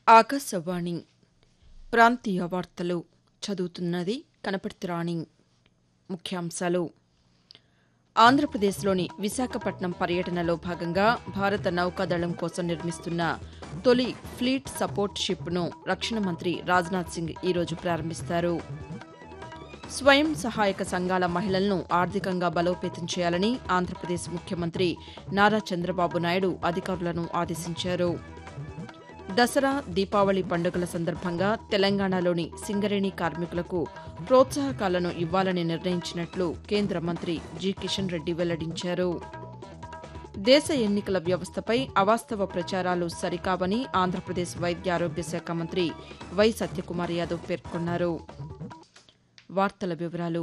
ఆకాశవాణి ప్రాంతీయ వార్తలు చదువుతున్నది కనపర్తి రాణి ముఖ్యాంశాలు ఆంధ్రప్రదేశ్లోని విశాఖపట్నం పర్యటనలో భాగంగా భారత నౌకాదళం కోసం నిర్మిస్తున్న తొలి ఫ్లీట్ సపోర్ట్ షిప్ను రక్షణ మంత్రి రాజ్నాథ్ సింగ్ ఈరోజు ప్రారంభిస్తారు స్వయం సహాయక సంఘాల మహిళలను ఆర్థికంగా బలోపేతం చేయాలని ఆంధ్రప్రదేశ్ ముఖ్యమంత్రి నారా చంద్రబాబు నాయుడు అధికారులను ఆదేశించారు దసరా దీపావళి పండుగల సందర్భంగా తెలంగాణలోని సింగరేణి కార్మికులకు ప్రోత్సాహకాలను ఇవ్వాలని నిర్ణయించినట్లు కేంద్ర మంత్రి జి కిషన్ రెడ్డి వెల్లడించారు దేశ ఎన్నికల వ్యవస్థపై అవాస్తవ ప్రచారాలు సరికావని ఆంధ్రప్రదేశ్ వైద్య ఆరోగ్య శాఖ మంత్రి వై సత్యకుమార్ యాదవ్ పేర్కొన్నారు వార్తల వివరాలు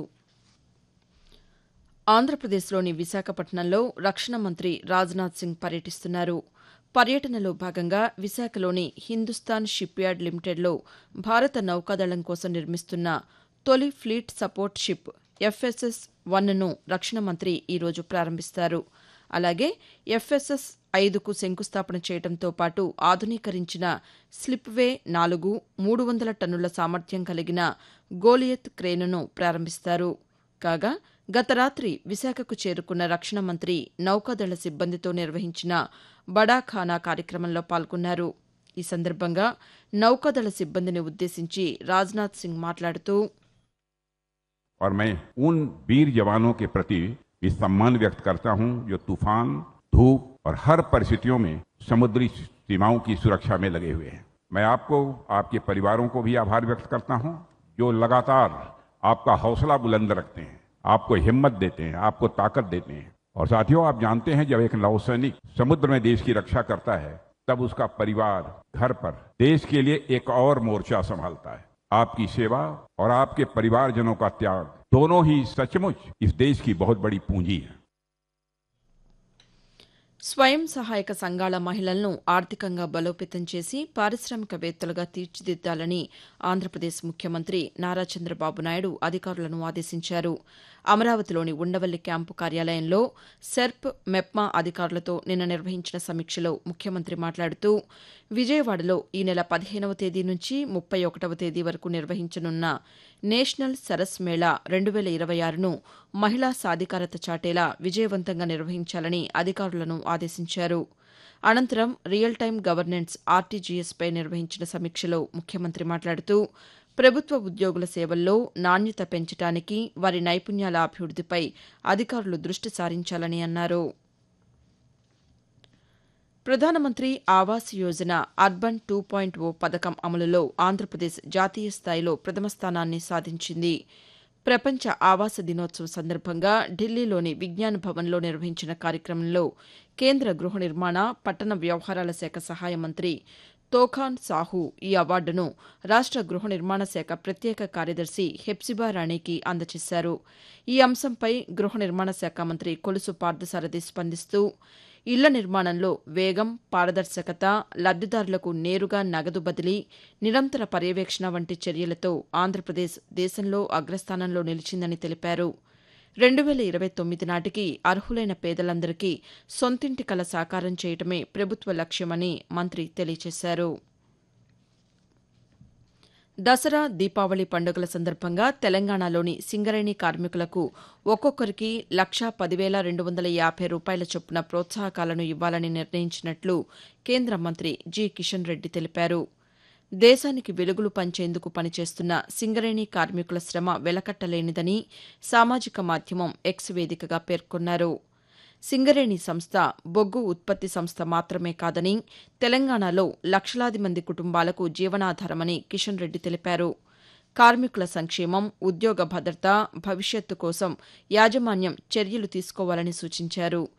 ఆంధ్రప్రదేశ్లోని విశాఖపట్నంలో రక్షణ మంత్రి రాజ్నాథ్ సింగ్ పర్యటిస్తున్నారు పర్యటనలో భాగంగా విశాఖలోని హిందుస్థాన్ షిప్ యార్డ్ లిమిటెడ్లో భారత నౌకాదళం కోసం నిర్మిస్తున్న తొలి ఫ్లీట్ సపోర్ట్ షిప్ ఎఫ్ఎస్ఎస్ వన్ను రక్షణ మంత్రి ఈరోజు ప్రారంభిస్తారు అలాగే ఎఫ్ఎస్ఎస్ ఐదుకు శంకుస్థాపన చేయడంతో పాటు ఆధునీకరించిన స్లిప్వే నాలుగు మూడు వందల టన్నుల సామర్థ్యం కలిగిన గోలియత్ క్రేనును ప్రారంభిస్తారు కాగా గత రాత్రి విశాఖకు చేరుకున్న రక్షణ మంత్రి నౌకాదళ సిబ్బందితో నిర్వహించిన బడాఖానా కార్యక్రమంలో పాల్గొన్నారు ఈ సందర్భంగా నౌకాదళ సిబ్బందిని ఉద్దేశించి రాజ్నాథ్ సింగ్ మాట్లాడుతూ और मैं उन वीर जवानों के प्रति भी सम्मान व्यक्त करता हूं जो तूफान धूप और हर परिस्थितियों में समुद्री सीमाओं की सुरक्षा में लगे हुए हैं मैं आपको आपके परिवारों को भी आभार व्यक्त करता हूं जो लगातार आपका हौसला बुलंद रखते हैं आपको हिम्मत देते हैं आपको ताकत देते हैं और साथियों आप जानते हैं जब एक नौसैनिक समुद्र में देश की रक्षा करता है तब उसका परिवार घर पर देश के लिए एक और मोर्चा संभालता है आपकी सेवा और आपके परिवारजनों का त्याग दोनों ही सचमुच इस देश की बहुत बड़ी पूंजी है స్వయం సహాయక సంఘాల మహిళలను ఆర్థికంగా బలోపేతం చేసి పారిశ్రామికవేత్తలుగా తీర్చిదిద్దాలని ఆంధ్రప్రదేశ్ ముఖ్యమంత్రి నారా చంద్రబాబు నాయుడు అధికారులను ఆదేశించారు అమరావతిలోని ఉండవల్లి క్యాంపు కార్యాలయంలో సెర్ప్ మెప్మా అధికారులతో నిన్న నిర్వహించిన సమీక్షలో ముఖ్యమంత్రి మాట్లాడుతూ విజయవాడలో ఈ నెల పదిహేనవ తేదీ నుంచి ముప్పై ఒకటవ తేదీ వరకు నిర్వహించనున్న నేషనల్ సరస్ మేళా రెండు వేల ఇరవై ఆరును మహిళా సాధికారత చాటేలా విజయవంతంగా నిర్వహించాలని అధికారులను ఆదేశించారు అనంతరం రియల్ టైం గవర్నెన్స్ ఆర్టీజీఎస్పై నిర్వహించిన సమీక్షలో ముఖ్యమంత్రి మాట్లాడుతూ ప్రభుత్వ ఉద్యోగుల సేవల్లో నాణ్యత పెంచడానికి వారి నైపుణ్యాల అభివృద్దిపై అధికారులు దృష్టి సారించాలని అన్నారు Pradhanamantri Awas Yojana urban two point O పథకం అమలులో ఆంధ్రప్రదేశ్ జాతీయ స్థాయిలో ప్రథమ స్థానాన్ని సాధించింది ప్రపంచ ఆవాస దినోత్సవం సందర్భంగా ఢిల్లీలోని విజ్ఞాన్ భవన్లో నిర్వహించిన కార్యక్రమంలో కేంద్ర గృహ నిర్మాణ పట్టణ వ్యవహారాల శాఖ సహాయ మంత్రి తోఖాన్ సాహు ఈ అవార్డును రాష్ట గృహ నిర్మాణ శాఖ ప్రత్యేక కార్యదర్శి హెప్సిబా రాణికి అందజేశారు ఈ అంశంపై గృహ నిర్మాణ శాఖ మంత్రి కొలుసు పార్థసారథి స్పందిస్తూ ఇళ్ల నిర్మాణంలో వేగం పారదర్శకత లబ్దిదారులకు నేరుగా నగదు బదిలీ నిరంతర పర్యవేక్షణ వంటి చర్యలతో ఆంధ్రప్రదేశ్ దేశంలో అగ్రస్థానంలో నిలిచిందని తెలిపారు రెండు వేల ఇరవై తొమ్మిది నాటికి అర్హులైన పేదలందరికీ సొంతింటి కల సాకారం చేయటమే ప్రభుత్వ లక్ష్యమని మంత్రి తెలియజేశారు దసరా దీపావళి పండుగల సందర్భంగా తెలంగాణలోని సింగరేణి కార్మికులకు ఒక్కొక్కరికి లక్షా పదివేల రెండు వందల యాభై రూపాయల చొప్పున ప్రోత్సాహకాలను ఇవ్వాలని నిర్ణయించినట్లు కేంద్ర మంత్రి జి కిషన్ రెడ్డి తెలిపారు దేశానికి వెలుగులు పంచేందుకు పనిచేస్తున్న సింగరేణి కార్మికుల శ్రమ వెలకట్టలేనిదని సామాజిక మాధ్యమం ఎక్స్ వేదికగా పేర్కొన్నారు సింగరేణి సంస్థ బొగ్గు ఉత్పత్తి సంస్థ మాత్రమే కాదని తెలంగాణలో లక్షలాది మంది కుటుంబాలకు జీవనాధారమని కిషన్ రెడ్డి తెలిపారు కార్మికుల సంక్షేమం ఉద్యోగ భద్రత భవిష్యత్తు కోసం యాజమాన్యం చర్యలు తీసుకోవాలని సూచించారు